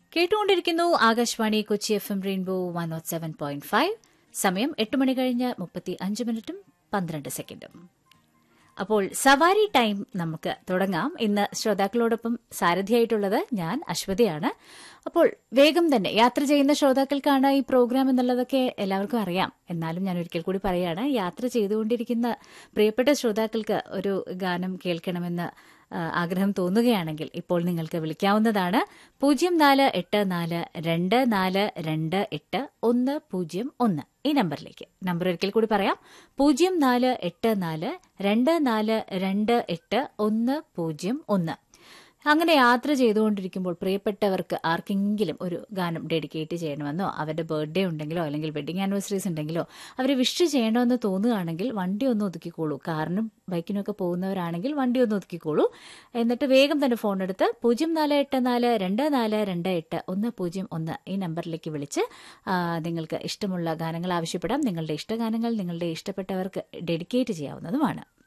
കേട്ടുകൊണ്ടിരിക്കുന്നു Akashvani Kochi F M rainbow one nought seven point five സമയം എട്ട് മണി കഴിഞ്ഞ് മുപ്പത്തി അഞ്ച് മിനിറ്റും പന്ത്രണ്ട് സെക്കൻഡും അപ്പോൾ സവാരി ടൈം നമുക്ക് തുടങ്ങാം ഇന്ന് ശ്രോതാക്കളോടൊപ്പം സാരഥിയായിട്ടുള്ളത് ഞാൻ അശ്വതിയാണ് അപ്പോൾ വേഗം തന്നെ യാത്ര ചെയ്യുന്ന ശ്രോതാക്കൾക്കാണ് ഈ പ്രോഗ്രാം എന്നുള്ളതൊക്കെ എല്ലാവർക്കും അറിയാം എന്നാലും ഞാൻ ഒരിക്കൽ കൂടി പറയാണ് യാത്ര ചെയ്തുകൊണ്ടിരിക്കുന്ന പ്രിയപ്പെട്ട ശ്രോതാക്കൾക്ക് ഒരു ഗാനം കേൾക്കണമെന്ന് ആ, ആഗ്രഹം തോന്നുകയാണെങ്കിൽ ഇപ്പോൾ നിങ്ങൾക്ക് വിളിക്കാവുന്നതാണ് പൂജ്യം നാല് എട്ട് നാല് രണ്ട് നാല് രണ്ട് എട്ട് ഒന്ന് പൂജ്യം ഒന്ന് ഈ നമ്പറിലേക്ക് നമ്പർ ഒരിക്കൽ കൂടി പറയാം പൂജ്യം നാല് എട്ട് നാല് രണ്ട് നാല് രണ്ട് എട്ട് ഒന്ന് പൂജ്യം ഒന്ന് അങ്ങനെ യാത്ര ചെയ്തുകൊണ്ടിരിക്കുമ്പോൾ പ്രിയപ്പെട്ടവർക്ക് ആർക്കെങ്കിലും ഒരു ഗാനം ഡെഡിക്കേറ്റ് ചെയ്യണമെന്നോ അവരുടെ ബർത്ത്ഡേ ഉണ്ടെങ്കിലോ അല്ലെങ്കിൽ വെഡിങ് ആനിവേഴ്സറീസ് ഉണ്ടെങ്കിലോ അവരെ വിഷ് ചെയ്യണമെന്ന് തോന്നുകയാണെങ്കിൽ വണ്ടി ഒന്ന് ഒതുക്കിക്കോളൂ കാറിനും ബൈക്കിനും ഒക്കെ പോകുന്നവരാണെങ്കിൽ വണ്ടി ഒന്ന് ഒതുക്കിക്കോളൂ എന്നിട്ട് വേഗം തന്നെ ഫോൺ എടുത്ത് പൂജ്യം നാല് എട്ട് നാല് രണ്ട് നാല് രണ്ട് എട്ട് ഒന്ന് പൂജ്യം ഒന്ന് ഈ നമ്പറിലേക്ക് വിളിച്ച് ആ, നിങ്ങൾക്ക് ഇഷ്ടമുള്ള ഗാനങ്ങൾ ആവശ്യപ്പെടാം നിങ്ങളുടെ ഇഷ്ടഗാനങ്ങൾ നിങ്ങളുടെ ഇഷ്ടപ്പെട്ടവർക്ക് ഡെഡിക്കേറ്റ് ചെയ്യാവുന്നതുമാണ്